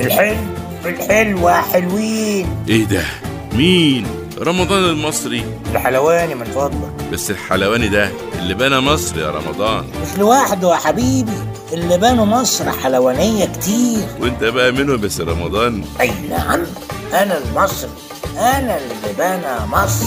الحلو الحلوة حلوين ايه ده مين رمضان المصري الحلواني من فضلك بس الحلواني ده اللي بنى مصر يا رمضان مش لوحده يا حبيبي اللي بنوا مصر حلوانية كتير وانت بقى منهم بس رمضان أي نعم أنا المصري أنا اللي بنى مصر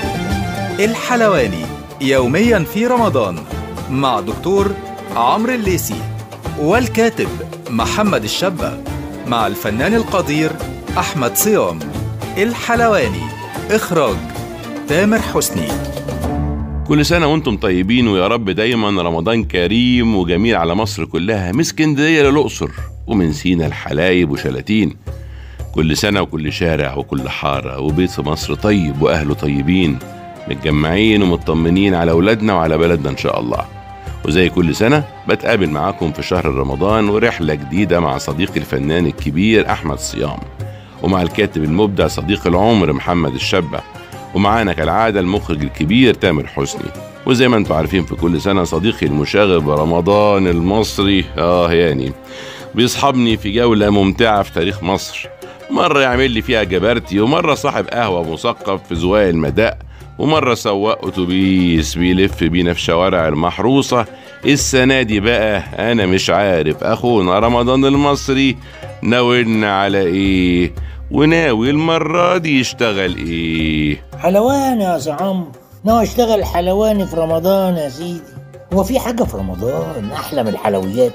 الحلواني يوميا في رمضان مع دكتور عمرو الليسي والكاتب محمد الشابة مع الفنان القدير أحمد صيام الحلواني إخراج تامر حسني كل سنة وانتم طيبين ويا رب دايما رمضان كريم وجميل على مصر كلها من اسكندرية للأقصر ومن سينا الحلايب وشلاتين كل سنة وكل شارع وكل حارة وبيت في مصر طيب وأهله طيبين متجمعين ومطمنين على أولادنا وعلى بلدنا إن شاء الله وزي كل سنة بتقابل معاكم في شهر رمضان ورحلة جديدة مع صديقي الفنان الكبير أحمد صيام ومع الكاتب المبدع صديق العمر محمد الشبة ومعانا كالعادة المخرج الكبير تامر حسني وزي ما انتم عارفين في كل سنة صديقي المشاغب رمضان المصري اه يعني بيصحبني في جولة ممتعة في تاريخ مصر مرة يعمل لي فيها جبرتي ومرة صاحب قهوة مثقف في زوايا المداء ومرة سواق أتوبيس بيلف بينا في شوارع المحروسة السنة دي بقى أنا مش عارف أخونا رمضان المصري ناوينا على إيه وناوي المرة دي يشتغل إيه حلواني يا سي عمرو ناوي اشتغل حلواني في رمضان يا سيدي هو في حاجة في رمضان أحلى من الحلويات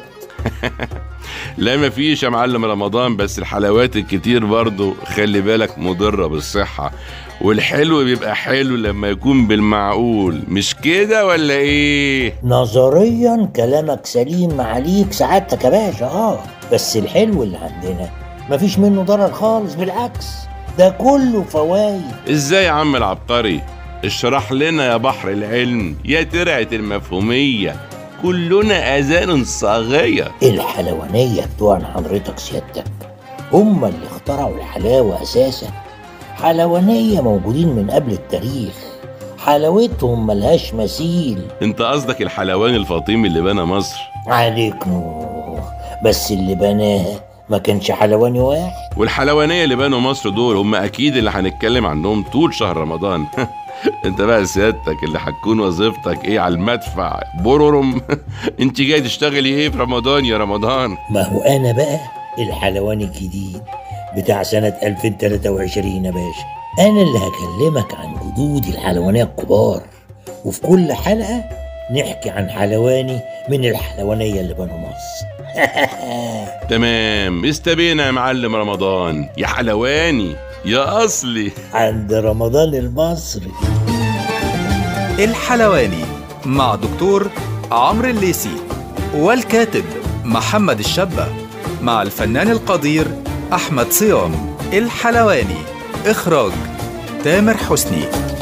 لا مفيش يا معلم رمضان بس الحلويات الكتير برضو خلي بالك مضرة بالصحة والحلو بيبقى حلو لما يكون بالمعقول مش كده ولا ايه نظريا كلامك سليم معاليك سعادتك يا باشا اه بس الحلو اللي عندنا مفيش منه ضرر خالص بالعكس ده كله فوايد ازاي يا عم العبقري اشرح لنا يا بحر العلم يا ترعة المفهومية كلنا اذان صاغية الحلوانية بتوع حضرتك سيادتك هم اللي اخترعوا الحلاوة أساسا حلوانية موجودين من قبل التاريخ حلاوتهم ملهاش مثيل انت قصدك الحلوان الفاطمي اللي بنى مصر عليك نور بس اللي بناها ما كانش حلواني واحد والحلوانية اللي بنوا مصر دول هم اكيد اللي هنتكلم عنهم طول شهر رمضان انت بقى سيادتك اللي هتكون وظيفتك ايه على المدفع بررم انت جاي تشتغلي ايه في رمضان يا رمضان ما هو أنا بقى الحلواني الجديد بتاع سنة 2023 يا باشا أنا اللي هكلمك عن جدودي الحلوانية الكبار وفي كل حلقة نحكي عن حلواني من الحلوانية اللي بنوا مصر تمام استبينا يا معلم رمضان يا حلواني يا اصلي عند رمضان المصري الحلواني مع دكتور عمرو الليسي والكاتب محمد الشابة مع الفنان القدير أحمد صيام الحلواني إخراج تامر حسني